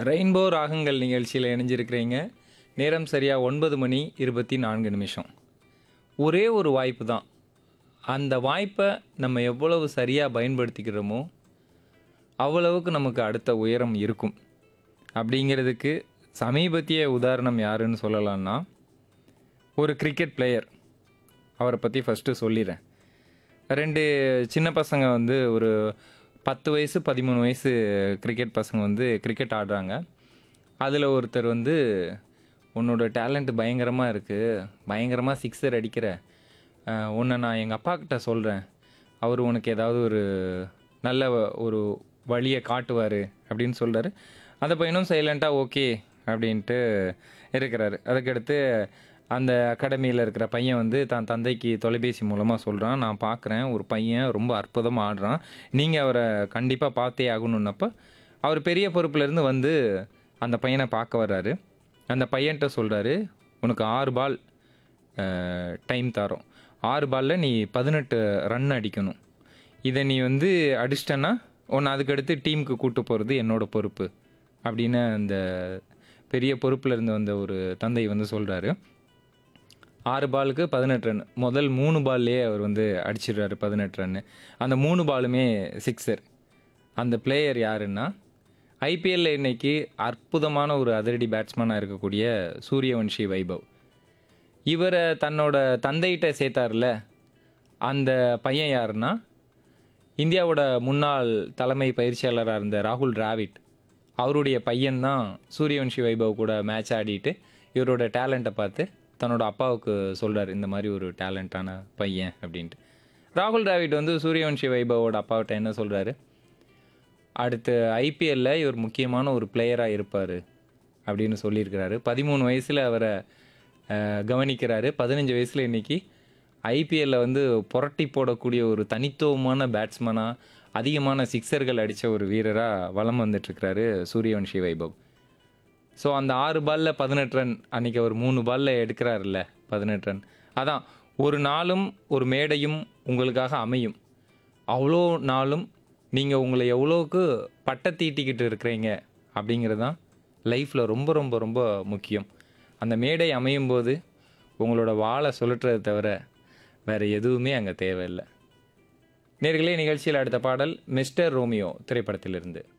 rainbow ராகங்கள் நிகழ்ச்சியில் இணைஞ்சிருக்கிறீங்க நேரம் சரியாக ஒன்பது மணி இருபத்தி நான்கு நிமிஷம் ஒரே ஒரு வாய்ப்பு தான் அந்த வாய்ப்பை நம்ம எவ்வளவு சரியாக பயன்படுத்திக்கிறோமோ அவ்வளவுக்கு நமக்கு அடுத்த உயரம் இருக்கும் அப்படிங்கிறதுக்கு சமீபத்திய உதாரணம் யாருன்னு சொல்லலாம்னா ஒரு கிரிக்கெட் பிளேயர் அவரை பற்றி ஃபஸ்ட்டு சொல்லிடுறேன் ரெண்டு சின்ன பசங்க வந்து ஒரு பத்து வயசு பதிமூணு வயசு கிரிக்கெட் பசங்க வந்து கிரிக்கெட் ஆடுறாங்க அதில் ஒருத்தர் வந்து உன்னோட டேலண்ட் பயங்கரமாக இருக்குது பயங்கரமாக சிக்ஸர் அடிக்கிற அஹ், உன்னை நான் எங்கள் அப்பா கிட்ட சொல்கிறேன் அவர் உனக்கு ஏதாவது ஒரு நல்ல ஒரு வழியை காட்டுவார் அப்படின்னு சொல்கிறாரு அந்த பையனும் சைலண்ட்டாக ஓகே அப்படின்ட்டு இருக்கிறாரு அதுக்கடுத்து அந்த அகாடமியில் இருக்கிற பையன் வந்து தான் தந்தைக்கு தொலைபேசி மூலமாக சொல்கிறான் நான் பார்க்குறேன் ஒரு பையன் ரொம்ப அற்புதமாக ஆடுறான் நீங்கள் அவரை கண்டிப்பாக பார்த்தே ஆகணுன்னப்போ அவர் பெரிய பொறுப்புலேருந்து வந்து அந்த பையனை பார்க்க வர்றாரு அந்த பையன்கிட்ட சொல்கிறாரு உனக்கு ஆறு பால் டைம் தரோம் ஆறு பாலில் நீ பதினெட்டு ரன் அடிக்கணும் இதை நீ வந்து அடிச்சிட்டன்னா உன்னை அதுக்கடுத்து டீமுக்கு கூட்டு போகிறது என்னோட பொறுப்பு அப்படின்னு அந்த பெரிய பொறுப்பில் இருந்து வந்த ஒரு தந்தை வந்து சொல்கிறாரு ஆறு பாலுக்கு பதினெட்டு ரன் முதல் மூணு பால்லையே அவர் வந்து அடிச்சிடுறாரு பதினெட்டு ரன்னு அந்த மூணு பாலுமே சிக்ஸர் அந்த பிளேயர் யாருன்னா ஐபிஎல்ல இன்னைக்கு அற்புதமான ஒரு அதிரடி பேட்ஸ்மேனாக இருக்கக்கூடிய சூரியவன்ஷி வைபவ் இவரை தன்னோட தந்தைகிட்ட சேர்த்தார்ல அந்த பையன் யாருன்னா இந்தியாவோட முன்னாள் தலைமை பயிற்சியாளராக இருந்த ராகுல் டிராவிட் அவருடைய பையன்தான் சூரியவன்ஷி வைபவ் கூட மேட்ச் ஆடிட்டு இவரோட டேலண்ட்டை பார்த்து தன்னோட அப்பாவுக்கு சொல்றாரு இந்த மாதிரி ஒரு டேலண்டான பையன் அப்படின்ட்டு ராகுல் டிராவிட் வந்து சூரியவன்ஷி வைபவோட அப்பாவிட்ட என்ன சொல்கிறாரு அடுத்து ஐபிஎல்ல இவர் முக்கியமான ஒரு பிளேயராக இருப்பார் அப்படின்னு சொல்லியிருக்கிறாரு பதிமூணு வயசில் அவரை அஹ், கவனிக்கிறாரு பதினஞ்சு வயசில் இன்னைக்கு ஐபிஎல்ல வந்து புரட்டி போடக்கூடிய ஒரு தனித்துவமான பேட்ஸ்மேனாக அதிகமான சிக்ஸர்கள் அடித்த ஒரு வீரராக வலம் வந்துட்டுருக்கிறாரு சூரியவன்ஷி வைபவ் ஸோ அந்த ஆறு பாலில் பதினெட்டு ரன் அன்றைக்கி அவர் மூணு பாலில் எடுக்கிறாருல்ல பதினெட்டு ரன் அதான் ஒரு நாளும் ஒரு மேடையும் உங்களுக்காக அமையும் அவ்வளோ நாளும் நீங்கள் உங்களை எவ்வளோக்கு பட்டை தீட்டிக்கிட்டு இருக்கிறீங்க அப்படிங்கிறது தான் லைஃப்பில் ரொம்ப ரொம்ப ரொம்ப முக்கியம் அந்த மேடை அமையும் போது உங்களோட வாழை சுழற்றுறதை தவிர வேறு எதுவுமே அங்கே தேவையில்லை நேர்களே நிகழ்ச்சியில் அடுத்த பாடல் மிஸ்டர் ரோமியோ திரைப்படத்திலிருந்து